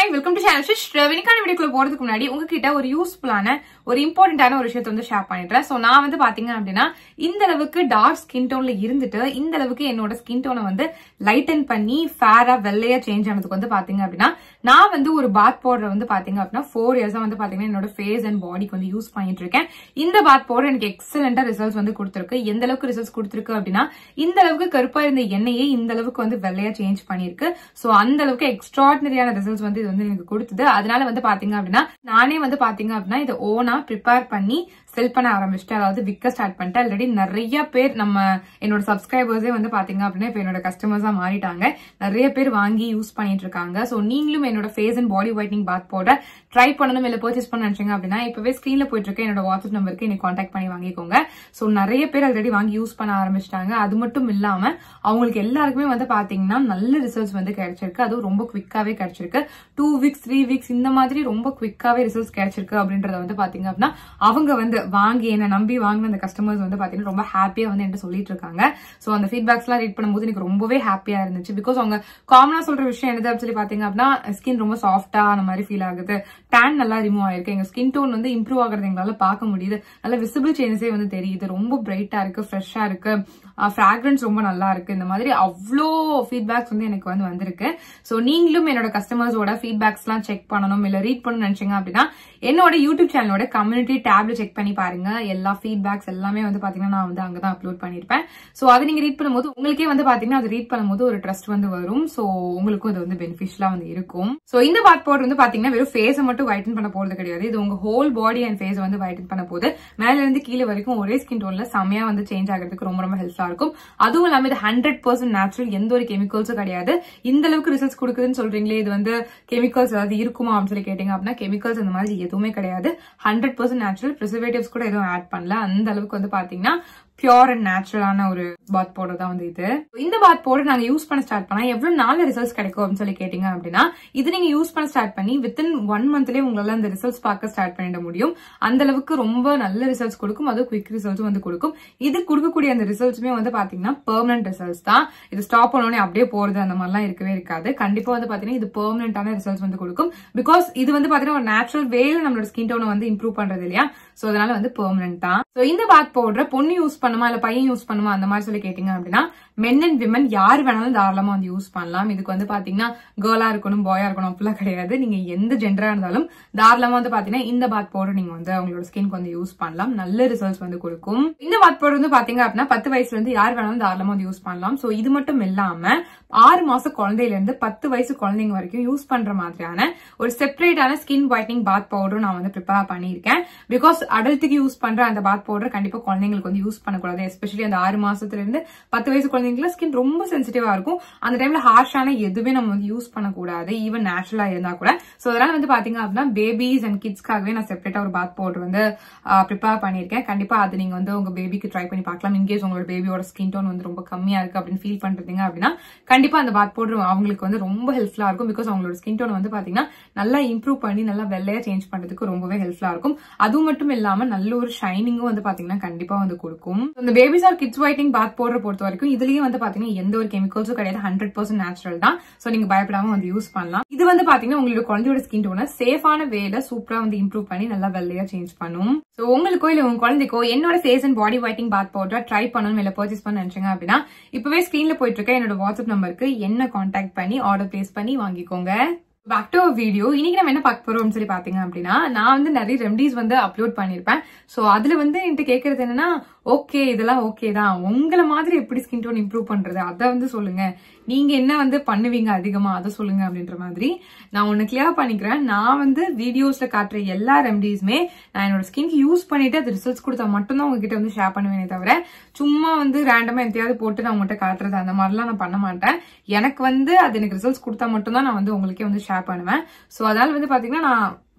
hi welcome to channel ஷிஷ் வெனிக்கான வீடியோக்குள்ள போறதுக்கு முன்னாடி உங்ககிட்ட ஒரு யூஸ்ஃபுல்லான ஒரு இம்பார்ட்டன்டான ஒரு விஷயத்தை வந்து ஷேர் பண்ணிடுறேன் ஸோ நான் வந்து பாத்தீங்க அப்படின்னா இந்த அளவுக்கு டார்க் ஸ்கின் டோன்ல இருந்துட்டு இந்த அளவுக்கு என்னோட ஸ்கின் டோனை வந்து லைட்டன் பண்ணி ஃபேரா வெள்ளையா சேஞ்ச் ஆனதுக்கு வந்து பாத்தீங்க அப்படின்னா நான் வந்து ஒரு பாத் பவுடர் வந்து பாத்தீங்க அப்படின்னா ஃபோர் இயர்ஸா வந்து பாத்தீங்கன்னா என்னோட ஃபேஸ் அண்ட் பாடிக்கு வந்து யூஸ் பண்ணிட்டு இருக்கேன் இந்த பாத் பவுடர் எனக்கு எக்ஸலண்டா ரிசல்ட்ஸ் வந்து கொடுத்துருக்கு எந்த அளவுக்கு ரிசல்ட்ஸ் கொடுத்துருக்கு அப்படின்னா இந்த அளவுக்கு கருப்பா இருந்த எண்ணெயே இந்த அளவுக்கு வந்து வெள்ளையா சேஞ்ச் பண்ணிருக்கு சோ அந்த அளவுக்கு எக்ஸ்ட்ராடினரியான ரிசல்ட்ஸ் வந்து இது வந்து எனக்கு கொடுத்தது அதனால வந்து பாத்தீங்க அப்படின்னா நானே வந்து பாத்தீங்க அப்படின்னா இதை ஓனா ப்ரிப்பேர் பண்ணி செல் பண்ண ஆரம்பிச்சிட்டேன் அதாவது விற்க ஸ்டார்ட் பண்ணிட்டேன் ஆல்ரெடி நிறைய பேர் நம்ம என்னோட சப்ஸ்கிரைபர்ஸே வந்து பாத்தீங்க அப்படின்னா இப்ப என்னோட கஸ்டமர்ஸா மாறிட்டாங்க நிறைய பேர் வாங்கி யூஸ் பண்ணிட்டு இருக்காங்க சோ நீங்களும் என்னோட face and body whitening bath powder try பண்ணணும் இல்ல பர்ச்சேஸ் பண்ண நினைச்சீங்க அப்படின்னா இப்பவே ஸ்கிரீன்ல போயிட்டு இருக்க என்னோட வாட்ஸ்அப் நம்பருக்கு நீங்க காண்டாக்ட் பண்ணி வாங்கிக்கோங்க சோ நிறைய பேர் ஆல்ரெடி வாங்கி யூஸ் பண்ண ஆரம்பிச்சிட்டாங்க அது மட்டும் இல்லாம அவங்களுக்கு எல்லாருக்குமே வந்து பாத்தீங்கன்னா நல்ல ரிசல்ட்ஸ் வந்து கிடைச்சிருக்கு அதுவும் ரொம்ப குவிக்காவே கிடைச்சிருக்கு டூ வீக்ஸ் த்ரீ வீக்ஸ் இந்த மாதிரி ரொம்ப குவிக்காவே ரிசல்ட்ஸ் கிடைச்சிருக்கு அப்படின்றத வந்து பாத்தீங்க அப்படின்னா அவங்க வந்து வாங்கி என்ன நம்பி வாங்கின அந்த கஸ்டமர்ஸ் வந்து பாத்தீங்கன்னா ரொம்ப ஹாப்பியா வந்து என்கிட்ட சொல்லிட்டு இருக்காங்க சோ அந்த ஃபீட்பேக்ஸ் எல்லாம் ரீட் பண்ணும்போது எனக்கு ரொம்பவே ஹாப்பியா இருந்துச்சு பிகாஸ் அவங்க காமனா சொல்ற விஷயம் என்னது அப்படின்னு சொல்லி பாத்தீங்க அப்படின்னா ஸ்கின் ரொம்ப சாஃப்டா அந்த மாதிரி ஃபீல் ஆகுது டேன் நல்லா ரிமூவ் ஆயிருக்கு எங்க ஸ்கின் டோன் வந்து இம்ப்ரூவ் ஆகுறது எங்களால பார்க்க முடியுது நல்ல விசிபிள் சேஞ்சஸே வந்து தெரியுது ரொம்ப பிரைட்டா இருக்கு ஃப்ரெஷ்ஷா இருக்கு ஃபிராக்ரன்ஸ் ரொம்ப நல்லா இருக்கு இந்த மாதிரி அவ்வளோ ஃபீட்பேக்ஸ் வந்து எனக்கு வந்து வந்திருக்கு ஸோ நீங்களும் என்னோட கஸ்டமர்ஸோட ஃபீட்பேக்ஸ் எல்லாம் செக் பண்ணணும் இல்ல ரீட் பண்ணணும்னு நினைச்சீங்க அப்படின்னா என்னோட யூடியூப் சேனலோட கம்யூனிட்டி டேப்ல செக் பண்ணி பாருங்க எல்லா ஃபீட்பேக்ஸ் எல்லாமே வந்து பாத்தீங்கன்னா நான் வந்து அங்கதான் அப்லோட் பண்ணிருப்பேன் ஸோ அதை நீங்க ரீட் பண்ணும்போது உங்களுக்கே வந்து பாத்தீங்கன்னா அது ரீட் பண்ணும்போது ஒரு ட்ரஸ்ட் வந்து வரும் ஸோ உங்களுக்கும் இது வந்து பெனிஃபிஷியலா வந்து இருக்கும் ஸோ இந்த பாத் பவுடர் வந்து பாத்தீங்கன்னா வெறும் ஃபேஸை மட்டும் வைட்டன் பண்ண போறது கிடையாது இது உங்க ஹோல் பாடி அண்ட் ஃபேஸ் வந்து வைட்டன் பண்ண போது மேல இருந்து கீழே வரைக்கும் ஒரே ஸ்கின் டோன்ல செமையா வந்து சேஞ்ச் ஆகிறதுக்கு ரொம்ப ரொம்ப ஹெல்ப்ஃபுல்லா இருக்கும் அதுவும் இல்லாம இது ஹண்ட்ரட் பர்சன்ட் நேச்சுரல் எந்த ஒரு கெமிக்கல்ஸும் கிடையாது இந்த அளவுக்கு ரிசல்ட்ஸ் கொடுக்குதுன்னு சொல்றீங்களே இது வந்து கெமிக்கல்ஸ் ஏதாவது இருக்குமா அப்படின்னு சொல்லி கேட்டீங்க அப்படின்னா கெமிக்கல்ஸ் அந்த மாதிரி எதுவுமே கிடையாது ஹண்ட்ரட் பர்சன்ட் நேச்சுரல் ப்ரிசர்வேட்டிவ்ஸ் கூட எதுவும் ஆட் பண்ணல அந்த அளவுக்கு வந்து பாத்தீங்கன்னா பியூர் அண்ட் நேச்சுரலான ஒரு பாத் பவுடர் தான் வந்து இது இந்த பாத் பவுடர் நாங்க யூஸ் பண்ண ஸ்டார்ட் பண்ணா எவ்வளவு நாள் ரிசல்ட்ஸ் கிடைக்கும் அப்படின்னு சொல்லி கேட்டீங்க அப்படின்னா இது நீங்க யூஸ் பண்ண ஸ்டார்ட் பண்ணி வித்தின் ஒன் மந்த்லயே உங்களால அந்த ரிசல்ட்ஸ் பார்க்க ஸ்டார்ட் பண்ணிட முடியும் அந்த அளவுக்கு ரொம்ப நல்ல ரிசல்ட்ஸ் கொடுக்கும் அது குவிக் ரிசல்ட்ஸும் வந்து கொடுக்கும் இது கொடுக்கக்கூடிய அந்த ரிசல்ட்ஸுமே வந்து பாத்தீங்கன்னா பெர்மனன்ட் ரிசல்ட்ஸ் தான் இது ஸ்டாப் பண்ணோடனே அப்படியே போறது அந்த மாதிரிலாம் இருக்கவே இருக்காது கண்டிப்பா வந்து பாத்தீங்கன்னா இது பெர்மனன்டான ரிசல்ட்ஸ் வந்து கொடுக்கும் பிகாஸ் இது வந்து பாத்தீங்கன்னா ஒரு நேச்சுரல் வேல நம்மளோட ஸ்கின் டோனை வந்து இம்ப்ரூவ் பண்றது இல்லையா சோ அதனால வந்து பெர்மனன்ட் தான் சோ இந்த பாத் பவுடர் பொண்ணு யூஸ் பண்ணுமா இல்ல பையன் யூஸ் பண்ணுமா அந்த மாதிரி சொல்லி கேட்டீங்க அப்படின்னா மென் அண்ட் விமன் யார் வேணாலும் தாராளமா வந்து யூஸ் பண்ணலாம் இதுக்கு வந்து பாத்தீங்கன்னா கேர்ளா இருக்கணும் பாயா இருக்கணும் அப்படிலாம் கிடையாது நீங்க எந்த ஜெண்டரா இருந்தாலும் தாராளமா வந்து பாத்தீங்கன்னா இந்த பாத் பவுடர் நீங்க வந்து உங்களோட ஸ்கின்க்கு வந்து யூஸ் பண்ணலாம் நல்ல ரிசல்ட்ஸ் வந்து கொடுக்கும் இந்த பாத் பவுடர் வந்து பாத்தீங்க அப்படின்னா பத்து வயசுல இருந்து யார் வேணாலும் தாராளமா வந்து யூஸ் பண்ணலாம் சோ இது மட்டும் இல்லாம ஆறு மாச குழந்தையில இருந்து பத்து வயசு குழந்தைங்க வரைக்கும் யூஸ் பண்ற மாதிரியான ஒரு செப்பரேட்டான ஸ்கின் ஒயிட்னிங் பாத் பவுடரும் நான் வந்து ப்ரிப்பேர் பண்ணியிருக்கேன் பிகாஸ் அடல்ட்டுக்கு யூஸ் பண்ற அந்த பாத் பவுடர் கண்டிப்பா குழந்தைங்களுக்கு வந்து யூஸ் பண்ணக்கூடாது எஸ்பெஷலி அந்த ஆறு மாசத்துல இருந்து பத்து வயசு குழந்தைங்களுக்கு ஸ்கின் ரொம்ப சென்சிட்டிவா இருக்கும் அந்த டைம்ல ஹார்ஷான எதுவுமே நம்ம வந்து யூஸ் பண்ணக்கூடாது ஈவன் நேச்சுரலா இருந்தா கூட சோ அதனால வந்து பாத்தீங்க அப்படின்னா பேபிஸ் அண்ட் கிட்ஸ்க்காகவே நான் செப்பரேட்டா ஒரு பாத் பவுடர் வந்து ப்ரிப்பேர் பண்ணியிருக்கேன் கண்டிப்பா அது நீங்க வந்து உங்க பேபிக்கு ட்ரை பண்ணி பார்க்கலாம் இன்கேஸ் உங்களோட பேபியோட ஸ்கின் டோன் வந்து ரொம்ப கம்மியா இருக்கு அப்படின்னு ஃபீல் பண்றீங்க அப்படின்னா கண்டிப்பா அந்த பாத் பவுடர் அவங்களுக்கு வந்து ரொம்ப ஹெல்ப்ஃபுல்லா இருக்கும் பிகாஸ் அவங்களோட ஸ்கின் டோன் வந்து பாத்தீங்கன்னா நல்லா இம்ப்ரூவ் பண்ணி நல்லா வெள்ளையா சேஞ்ச் பண்றதுக்கு ரொம்பவே ஹெல்ப்ஃபுல்லா இருக்கும் அதுவும் மட்டும் இல்லாம நல்ல ஒரு ஷைனிங்கும் வந்து பாத்தீங்கன்னா கண்டிப்பா வந்து கொடுக்கும் இந்த babies or kids whitening bath powder பொறுத்த வரைக்கும் இதுலயும் வந்து பாத்தீங்கன்னா எந்த ஒரு கெமிக்கல்ஸும் கிடையாது ஹண்ட்ரட் பர்சன்ட் நேச்சுரல் தான் சோ நீங்க பயப்படாம வந்து யூஸ் பண்ணலாம் இது வந்து பாத்தீங்கன்னா உங்களோட குழந்தையோட ஸ்கின் டோனை சேஃபான வேல சூப்பரா வந்து இம்ப்ரூவ் பண்ணி நல்லா வெள்ளையா சேஞ்ச் பண்ணும் சோ உங்களுக்கோ இல்ல உங்க குழந்தைக்கோ என்னோட face and body whitening bath powder try பண்ணணும் இல்ல பர்ச்சேஸ் பண்ண நினைச்சீங்க அப்படின்னா இப்பவே ஸ்கிரீன்ல போயிட்டு இருக்க என்னோட வாட்ஸ்அப் நம்பருக்கு என்ன கான்டாக்ட் பண்ணி ஆர்டர் பிளேஸ் பண்ணி வாங்கிக்கோங்க பேக் டு வீடியோ இன்னைக்கு நம்ம என்ன பார்க்க போறோம்னு சொல்லி பாத்தீங்க அப்படின்னா நான் வந்து நிறைய ரெமடிஸ் வந்து அப்லோட் பண்ணிருப்பேன் சோ அதுல வந்து என்கிட்ட கேக்குறது என்னன்னா ஓகே இதெல்லாம் ஓகே தான் உங்களை மாதிரி எப்படி ஸ்கின் டோன் இம்ப்ரூவ் பண்றது அதை வந்து சொல்லுங்க நீங்க என்ன வந்து பண்ணுவீங்க அதிகமா அதை சொல்லுங்க அப்படின்ற மாதிரி நான் ஒண்ணு கிளியர் பண்ணிக்கிறேன் நான் வந்து வீடியோஸ்ல காட்டுற எல்லா ரெமடிஸுமே நான் என்னோட ஸ்கின்க்கு யூஸ் பண்ணிட்டு அது ரிசல்ட்ஸ் கொடுத்தா மட்டும்தான் உங்ககிட்ட வந்து ஷேர் பண்ணுவேனே தவிர சும்மா வந்து ரேண்டமா எந்தையாவது போட்டு நான் உங்கள்கிட்ட காட்டுறது அந்த மாதிரிலாம் நான் பண்ண மாட்டேன் எனக்கு வந்து அது எனக்கு ரிசல்ட்ஸ் கொடுத்தா மட்டும்தான் நான் வந்து உங்களுக்கே வந்து ஷேர் பண்ணுவேன் சோ அதனால வந்து பாத்தீங்கன்னா நான்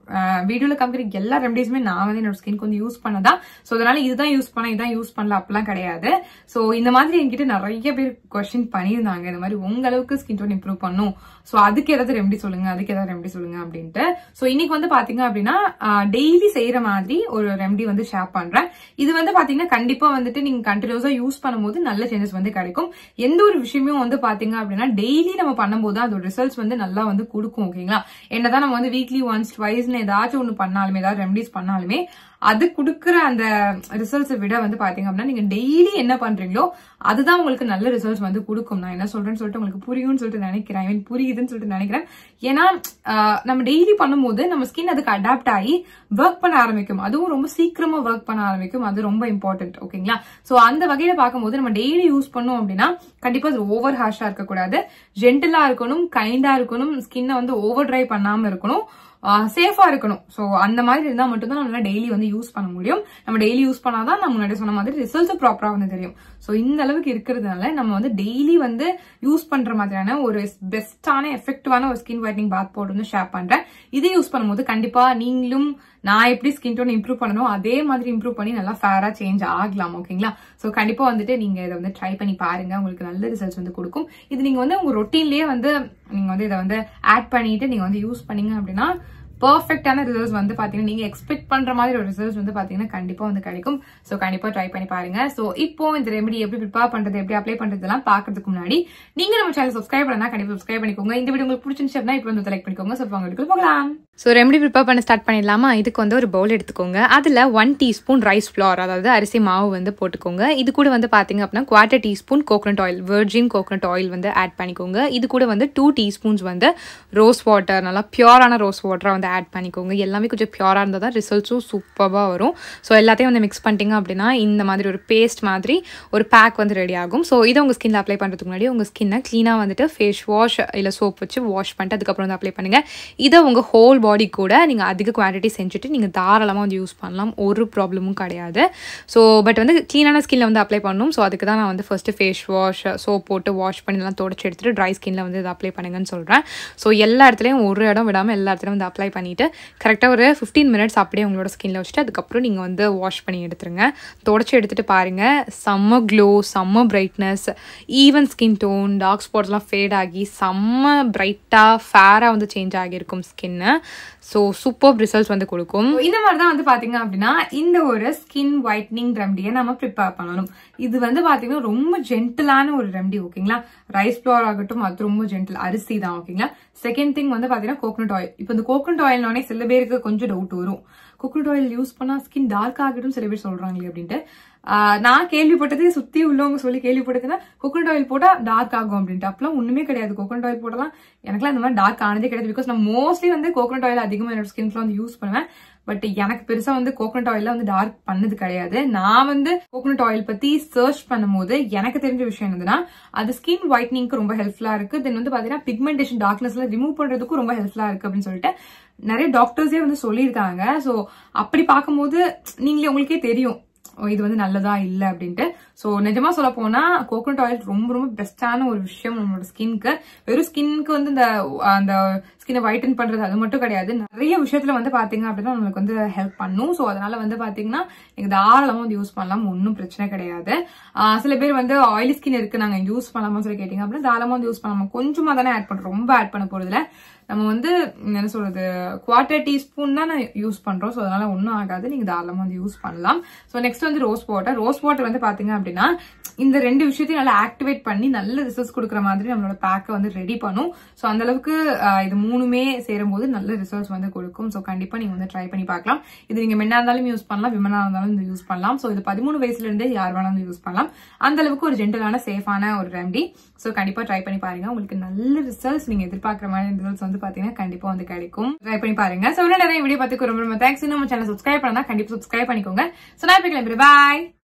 வீடியோல காமிக்கிற எல்லா ரெமடிஸுமே நான் வந்து என்னோட ஸ்கின்க்கு வந்து யூஸ் பண்ணதான் சோ அதனால இதுதான் யூஸ் பண்ண இதான் யூஸ் பண்ணல அப்படிலாம் கிடையாது சோ இந்த மாதிரி என்கிட்ட நிறைய பேர் கொஸ்டின் பண்ணியிருந்தாங்க இந்த மாதிரி உங்க அளவுக்கு ஸ்கின் டோன் இம்ப்ரூவ் பண்ணும் சோ அதுக்கு ஏதாவது ரெமடி சொல்லுங்க அதுக்கு ஏதாவது ரெமடி சொல்லுங்க அப்படின்ட்டு சோ இன்னைக்கு வந்து பாத்தீங்க அப்படின்னா டெய்லி செய்யற மாதிரி ஒரு ரெமடி வந்து ஷேர் பண்றேன் இது வந்து பாத்தீங்கன்னா கண்டிப்பா வந்துட்டு நீங்க கண்டினியூஸா யூஸ் பண்ணும்போது நல்ல சேஞ்சஸ் வந்து கிடைக்கும் எந்த ஒரு விஷயமும் வந்து பாத்தீங்க அப்படின்னா டெய்லி நம்ம பண்ணும்போது அதோட ரிசல்ட்ஸ் வந்து நல்லா வந்து கொடுக்கும் ஓகேங்களா என்னதான் நம்ம வந்து வீக்லி ஒன்ஸ் ட்வைஸ்னு ஏதாச்சும் ஒண்ணு பண்ணாலுமே ஏதாவது ரெமடிஸ் பண்ணாலுமே அது கொடுக்குற அந்த ரிசல்ட்ஸை விட வந்து பாத்தீங்க அப்படின்னா நீங்க டெய்லி என்ன பண்றீங்களோ அதுதான் உங்களுக்கு நல்ல ரிசல்ட்ஸ் வந்து கொடுக்கும் நான் என்ன சொல்றேன்னு சொல்லிட்டு உங்களுக்கு புரியும்னு சொல்லிட்டு நினைக்கிறேன் ஐ மீன் புரியுதுன்னு சொல்லிட்டு நினைக்கிறேன் ஏன்னா ஆஹ், நம்ம டெய்லி பண்ணும்போது நம்ம ஸ்கின் அதுக்கு அடாப்ட் ஆகி ஒர்க் பண்ண ஆரம்பிக்கும் அதுவும் ரொம்ப சீக்கிரமா ஒர்க் பண்ண ஆரம்பிக்கும் அது ரொம்ப இம்பார்ட்டன்ட் ஓகேங்களா சோ அந்த வகையில பார்க்கும்போது நம்ம டெய்லி யூஸ் பண்ணோம் அப்படின்னா கண்டிப்பா அது ஓவர் ஹார்ஷா இருக்கக்கூடாது ஜென்டலா இருக்கணும் கைண்டா இருக்கணும் ஸ்கின்னை வந்து ஓவர் ட்ரை பண்ணாம இருக்கணும் சேஃபா இருக்கணும் சோ அந்த மாதிரி இருந்தா மட்டும்தான் நம்மளால டெய்லி வந்து யூஸ் பண்ண முடியும் நம்ம டெய்லி யூஸ் பண்ணாதான் நம்ம முன்னாடி சொன்ன மாதிரி ரிசல்ட்ஸ் ப்ராப்பரா வந்து தெரியும் சோ இந்த அளவுக்கு இருக்கிறதுனால நம்ம வந்து டெய்லி வந்து யூஸ் பண்ற மாதிரியான ஒரு பெஸ்டான எஃபெக்டிவான ஒரு ஸ்கின் ஒயிட்னிங் பாத் பவுடர் வந்து ஷேர் பண்றேன் இதை யூஸ் பண்ணும்போது கண்டிப்பா நீங்களும் நான் எப்படி ஸ்கின் டோன் இம்ப்ரூவ் பண்ணணும் அதே மாதிரி இம்ப்ரூவ் பண்ணி நல்லா ஃபேரா சேஞ்ச் ஆகலாம் ஓகேங்களா சோ கண்டிப்பா வந்துட்டு நீங்க இதை வந்து ட்ரை பண்ணி பாருங்க உங்களுக்கு நல்ல ரிசல்ட்ஸ் வந்து கொடுக்கும் இது நீங்க வந்து உங்க ரொட்டீன்லயே வந்து நீங்க வந்து இதை வந்து ஆட் பண்ணிட்டு நீங்க வந்து யூஸ் பண்ணீங்க அப்படின்னா பர்ஃபெக்டான ரிசல்ட்ஸ் வந்து பாத்தீங்கன்னா நீங்க எக்ஸ்பெக்ட் பண்ற மாதிரி ஒரு ரிசல்ட்ஸ் வந்து பாத்தீங்கன்னா கண்டிப்பா வந்து கிடைக்கும் சோ கண்டிப்பா ட்ரை பண்ணி பாருங்க சோ இப்போ இந்த ரெமெடி எப்படி ப்ரிப்பேர் பண்றது எப்படி அப்ளை பண்றதெல்லாம் பாக்குறதுக்கு முன்னாடி நீங்க நம்ம சேனல் சப்ஸ்கிரைப் பண்ணா கண்டிப்பா சப்ஸ்கிரைப் பண்ணிக்கோங்க இந்த வீடியோ உங்களுக்கு பிடிச்சிருந்துச்சு அப்படின்னா இப்போ வந்து லைக் பண்ணிக்கோங்க சோ வாங்க வீடியோக்குள்ள போகலாம் ஸோ ரெமடி ப்ரிப்பேர் பண்ண ஸ்டார்ட் பண்ணிடலாமா இதுக்கு வந்து ஒரு பவுல் எடுத்துக்கோங்க அதில் ஒன் டீஸ்பூன் ரைஸ் ஃப்ளார் அதாவது அரிசி மாவு வந்து போட்டுக்கோங்க இது கூட வந்து பார்த்தீங்க அப்படின்னா quarter teaspoon coconut oil virgin coconut oil வந்து ஆட் பண்ணிக்கோங்க இது கூட வந்து டூ டீஸ்பூன்ஸ் வந்து ரோஸ் வாட்டர் நல்லா பியூரான ரோஸ் வாட்டரை வந்து ஆட் பண்ணிக்கோங்க எல்லாமே கொஞ்சம் பியூராக இருந்தால் தான் ரிசல்ட்ஸும் சூப்பராக வரும் ஸோ எல்லாத்தையும் வந்து மிக்ஸ் பண்ணிட்டீங்க அப்படின்னா இந்த மாதிரி ஒரு பேஸ்ட் மாதிரி ஒரு பேக் வந்து ரெடி ஆகும் ஸோ இதை உங்கள் ஸ்கின்ல அப்ளை பண்ணுறதுக்கு முன்னாடி உங்கள் ஸ்கின்னை க்ளீனாக வந்துட்டு ஃபேஸ் வாஷ் இல்லை சோப் வச்சு வாஷ் பண்ணிட்டு அதுக்கப்புறம் வந்து அப்ளை பண்ணுங்கள் இதை உங்கள் ஹோல் பாடி கூட நீங்கள் அதிக குவான்டிட்டி செஞ்சுட்டு நீங்கள் தாராளமாக வந்து யூஸ் பண்ணலாம் ஒரு ப்ராப்ளமும் கிடையாது ஸோ பட் வந்து க்ளீனான ஸ்கின்ல வந்து அப்ளை பண்ணணும் ஸோ அதுக்கு தான் நான் வந்து ஃபர்ஸ்ட்டு ஃபேஸ் வாஷ் சோப் போட்டு வாஷ் பண்ணி எல்லாம் தொடச்சி எடுத்துட்டு ட்ரை ஸ்கின்ல வந்து இதை அப்ளை பண்ணுங்கன்னு சொல்கிறேன் ஸோ எல்லா இடத்துலையும் ஒரு இடம் விடாமல் எல்லா இடத்துலையும் வந்து அப்ளை பண்ணிவிட்டு கரெக்டாக ஒரு ஃபிஃப்டீன் மினிட்ஸ் அப்படியே உங்களோட ஸ்கின்ல வச்சுட்டு அதுக்கப்புறம் நீங்கள் வந்து வாஷ் பண்ணி எடுத்துருங்க தொடச்சி எடுத்துட்டு பாருங்கள் செம்ம க்ளோ செம்ம brightness even skin tone dark ஸ்பாட்ஸ்லாம் ஃபேட் ஆகி செம்ம பிரைட்டாக ஃபேராக வந்து சேஞ்ச் ஆகியிருக்கும் ஸ்கின்னு ஸோ சூப்பர் ரிசல்ட்ஸ் வந்து கொடுக்கும் So, இந்த மாதிரி தான் வந்து பாத்தீங்க அப்படின்னா இந்த ஒரு ஸ்கின் ஒயிட்னிங் ரெமடியை நம்ம ப்ரிப்பேர் பண்ணணும் இது வந்து பாத்தீங்கன்னா ரொம்ப ஜென்டிலான ஒரு ரெமடி ஓகேங்களா ரைஸ் ஃபிளவர் ஆகட்டும் அது ரொம்ப ஜென்டில் அரிசி தான் ஓகேங்களா செகண்ட் திங் வந்து பாத்தீங்கன்னா கோகனட் ஆயில் இப்போ இந்த கோகனட் ஆயில்னோடனே சில பேருக்கு கொஞ்சம் டவுட் வரும் கோகனட் ஆயில் யூஸ் பண்ணா ஸ்கின் டார்க் ஆகிடும் சில பேர் சொல்றாங்களே அப்படின்ட்டு ஆஹ் நான் கேள்விப்பட்டது சுத்தி உள்ளவங்க சொல்லி கேள்விப்பட்டதுன்னா கோகனட் ஆயில் போட்டா டார்க் ஆகும் அப்படின்ட்டு அப்பெல்லாம் ஒண்ணுமே கிடையாது கோகனட் ஆயில் போட்டலாம் எனக்குலாம் இந்த மாதிரி டார்க் ஆனதே கிடையாது பிகாஸ் நான் மோஸ்ட்லி வந்து கோகனட் ஆயில் அதிகமாக என்னோட ஸ்கின்ல வந்து யூஸ் பண்ணுவேன் பட் எனக்கு பெருசா வந்து கோகனட் ஆயில வந்து டார்க் பண்ணது கிடையாது நான் வந்து கோகனட் ஆயில் பத்தி சர்ச் பண்ணும்போது எனக்கு தெரிஞ்ச விஷயம் என்னதுன்னா அது ஸ்கின் ஒயிட்னிங்க்கு ரொம்ப ஹெல்ப்ஃபுல்லா இருக்கு தென் வந்து பாத்தீங்கன்னா பிக்மெண்டேஷன் டார்க்னஸ்ல ரிமூவ் பண்றதுக்கும் ரொம்ப ஹெல்ப்ஃபுல்லா இருக்கு அப்படின்னு சொல்லிட்டு நிறைய டாக்டர்ஸே வந்து சொல்லியிருக்காங்க சோ அப்படி பார்க்கும்போது நீங்களே உங்களுக்கே தெரியும் ஓ, இது வந்து நல்லதா இல்ல அப்படின்ட்டு சோ நிஜமா சொல்ல போனா கோகனட் ஆயில் ரொம்ப ரொம்ப பெஸ்டான ஒரு விஷயம் நம்மளோட ஸ்கின்க்கு வெறும் ஸ்கின்க்கு வந்து இந்த அந்த ஸ்கினை வைட்டன் பண்றது அது மட்டும் கிடையாது நிறைய விஷயத்துல வந்து பாத்தீங்க அப்படின்னா நம்மளுக்கு வந்து ஹெல்ப் பண்ணும் சோ அதனால வந்து பாத்தீங்கன்னா நீங்க தாராளமா வந்து யூஸ் பண்ணலாம் ஒன்றும் பிரச்சனை கிடையாது ஆஹ் சில பேர் வந்து ஆயிலி ஸ்கின் இருக்கு நாங்க யூஸ் பண்ணலாமா சொல்லி கேட்டீங்க அப்படின்னா தாராளமா வந்து யூஸ் பண்ணலாமா கொஞ்சமா தானே ஆட் பண்றோம் ரொம்ப ஆட் பண்ண போறதுல நம்ம வந்து என்ன சொல்றது குவார்டர் டீஸ்பூன் தான் யூஸ் பண்றோம் ஸோ அதனால ஒன்றும் ஆகாது நீங்க தாராளமா வந்து யூஸ் பண்ணலாம் ஸோ நெக்ஸ்ட் வந்து ரோஸ் வாட்டர் ரோஸ் வாட்டர் வந்து பாத்தீங்க அப்படின்னா இந்த ரெண்டு விஷயத்தையும் நல்லா ஆக்டிவேட் பண்ணி நல்ல ரிசல்ட்ஸ் கொடுக்குற மாதிரி நம்மளோட பேக்கை வந்து ரெடி பண்ணும் ஸோ அந்த அளவுக்கு ஆஹ், இது மூணுமே சேரும்போது நல்ல ரிசல்ட்ஸ் வந்து கொடுக்கும் ஸோ கண்டிப்பா நீங்க வந்து ட்ரை பண்ணி பார்க்கலாம் இது நீங்க மென்னா இருந்தாலும் யூஸ் பண்ணலாம் விமனா இருந்தாலும் இது யூஸ் பண்ணலாம் ஸோ இது பதிமூணு வயசுல இருந்தே யார் வேணாலும் யூஸ் பண்ணலாம் அந்த அளவுக்கு ஒரு ஜென்டலான சேஃபான ஒரு ரெமடி ஸோ கண்டிப்பா ட்ரை பண்ணி பாருங்க உங்களுக்கு நல்ல ரிசல்ட்ஸ் நீங்க எதிர்பார்க்குற மாதிரி ரிசல்ட்ஸ் வந்து பாத்தீங்கன்னா கண்டிப்பா வந்து கிடைக்கும் ட்ரை பண்ணி பாருங்க ஸோ நிறைய வீடியோ பார்த்துக்கு ரொம்ப ரொம்ப தேங்க்ஸ் நம்ம சேனல் சப்ஸ்கிரைப் பண்ணா கண்டிப்பா சப்ஸ்கிரைப் பண்ணிக்கோங்க ஸோ நான் இப்போ கிளம்புறேன் பாய்